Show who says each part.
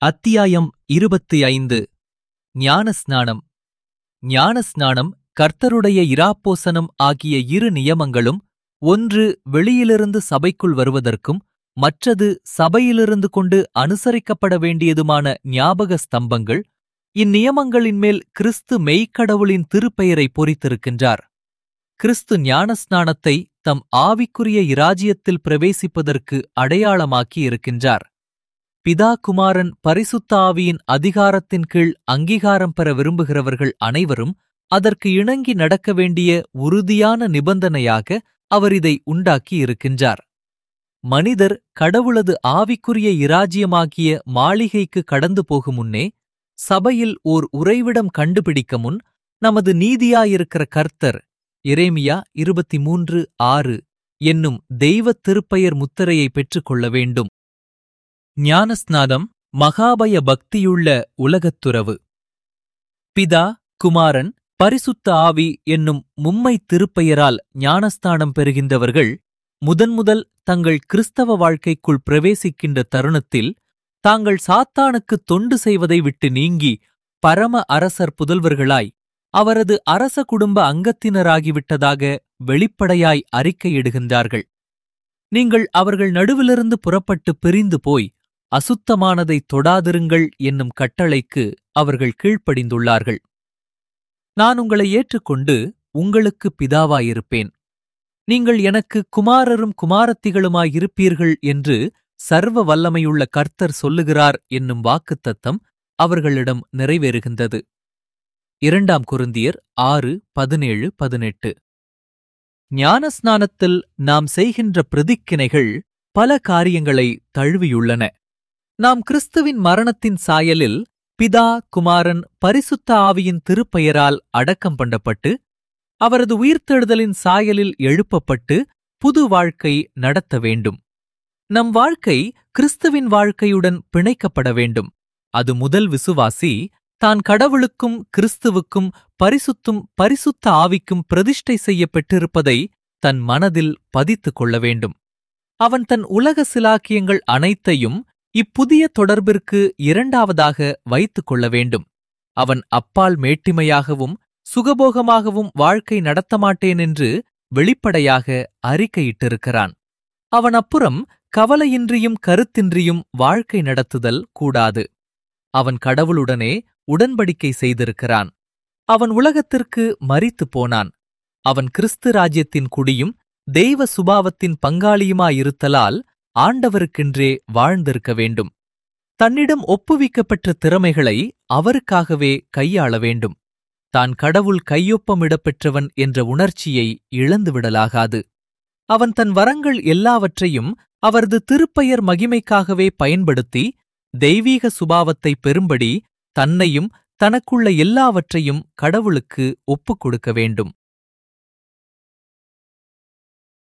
Speaker 1: அத்தியாயம் இருபத்தி ஐந்து ஞானஸ்நானம் ஞானஸ்நானம் கர்த்தருடைய இராப்போசனம் ஆகிய இரு நியமங்களும் ஒன்று வெளியிலிருந்து சபைக்குள் வருவதற்கும் மற்றது சபையிலிருந்து கொண்டு அனுசரிக்கப்பட வேண்டியதுமான ஞாபக ஸ்தம்பங்கள் இந்நியமங்களின் மேல் கிறிஸ்து மெய்க்கடவுளின் திருப்பெயரை பொறித்திருக்கின்றார் கிறிஸ்து ஞானஸ்நானத்தை தம் ஆவிக்குரிய இராஜ்யத்தில் பிரவேசிப்பதற்கு அடையாளமாக்கி இருக்கின்றார் பிதா குமாரன் பரிசுத்த ஆவியின் அதிகாரத்தின் கீழ் அங்கீகாரம் பெற விரும்புகிறவர்கள் அனைவரும் அதற்கு இணங்கி நடக்க வேண்டிய உறுதியான நிபந்தனையாக அவர் இதை உண்டாக்கி இருக்கின்றார் மனிதர் கடவுளது ஆவிக்குரிய இராஜ்யமாகிய மாளிகைக்கு கடந்து போகும் முன்னே சபையில் ஓர் உறைவிடம் கண்டுபிடிக்க முன் நமது நீதியாயிருக்கிற கர்த்தர் எரேமியா இருபத்தி மூன்று ஆறு என்னும் தெய்வத் திருப்பெயர் முத்திரையை பெற்றுக்கொள்ள வேண்டும் ஞானஸ்நானம் மகாபய பக்தியுள்ள உலகத்துறவு பிதா குமாரன் பரிசுத்த ஆவி என்னும் மும்மை திருப்பெயரால் ஞானஸ்தானம் பெறுகின்றவர்கள் முதன்முதல் தங்கள் கிறிஸ்தவ வாழ்க்கைக்குள் பிரவேசிக்கின்ற தருணத்தில் தாங்கள் சாத்தானுக்கு தொண்டு செய்வதை விட்டு நீங்கி பரம அரசர் புதல்வர்களாய் அவரது அரச குடும்ப அங்கத்தினராகிவிட்டதாக வெளிப்படையாய் அறிக்கையிடுகின்றார்கள் நீங்கள் அவர்கள் நடுவிலிருந்து புறப்பட்டு பிரிந்து போய் அசுத்தமானதை தொடாதிருங்கள் என்னும் கட்டளைக்கு அவர்கள் கீழ்ப்படிந்துள்ளார்கள் நான் உங்களை ஏற்றுக்கொண்டு உங்களுக்கு பிதாவாயிருப்பேன் நீங்கள் எனக்கு குமாரரும் குமாரத்திகளுமாயிருப்பீர்கள் என்று சர்வ வல்லமையுள்ள கர்த்தர் சொல்லுகிறார் என்னும் வாக்குத்தத்தம் அவர்களிடம் நிறைவேறுகின்றது இரண்டாம் குருந்தியர் ஆறு பதினேழு பதினெட்டு ஞானஸ்நானத்தில் நாம் செய்கின்ற பிரதிக்கினைகள் பல காரியங்களை தழுவியுள்ளன நாம் கிறிஸ்துவின் மரணத்தின் சாயலில் பிதா குமாரன் பரிசுத்த ஆவியின் திருப்பெயரால் அடக்கம் பண்ணப்பட்டு அவரது உயிர்த்தெழுதலின் சாயலில் எழுப்பப்பட்டு புது வாழ்க்கை நடத்த வேண்டும் நம் வாழ்க்கை கிறிஸ்துவின் வாழ்க்கையுடன் பிணைக்கப்பட வேண்டும் அது முதல் விசுவாசி தான் கடவுளுக்கும் கிறிஸ்துவுக்கும் பரிசுத்தும் பரிசுத்த ஆவிக்கும் பிரதிஷ்டை செய்யப்பட்டிருப்பதை தன் மனதில் பதித்துக் கொள்ள வேண்டும் அவன் தன் உலக சிலாக்கியங்கள் அனைத்தையும் இப்புதிய தொடர்பிற்கு இரண்டாவதாக வைத்துக் கொள்ள வேண்டும் அவன் அப்பால் மேட்டிமையாகவும் சுகபோகமாகவும் வாழ்க்கை நடத்தமாட்டேன் என்று வெளிப்படையாக அறிக்கையிட்டிருக்கிறான் அவன் அப்புறம் கவலையின்றியும் கருத்தின்றியும் வாழ்க்கை நடத்துதல் கூடாது அவன் கடவுளுடனே உடன்படிக்கை செய்திருக்கிறான் அவன் உலகத்திற்கு மறித்துப் போனான் அவன் கிறிஸ்து ராஜ்யத்தின் குடியும் தெய்வ சுபாவத்தின் பங்காளியுமாயிருத்தலால் ஆண்டவருக்கென்றே வாழ்ந்திருக்க வேண்டும் தன்னிடம் ஒப்புவிக்கப்பெற்ற திறமைகளை அவருக்காகவே கையாள வேண்டும் தான் கடவுள் கையொப்பமிடப்பெற்றவன் என்ற உணர்ச்சியை இழந்துவிடலாகாது அவன் தன் வரங்கள் எல்லாவற்றையும் அவரது திருப்பெயர் மகிமைக்காகவே பயன்படுத்தி தெய்வீக சுபாவத்தை பெறும்படி தன்னையும் தனக்குள்ள எல்லாவற்றையும் கடவுளுக்கு ஒப்புக் கொடுக்க வேண்டும்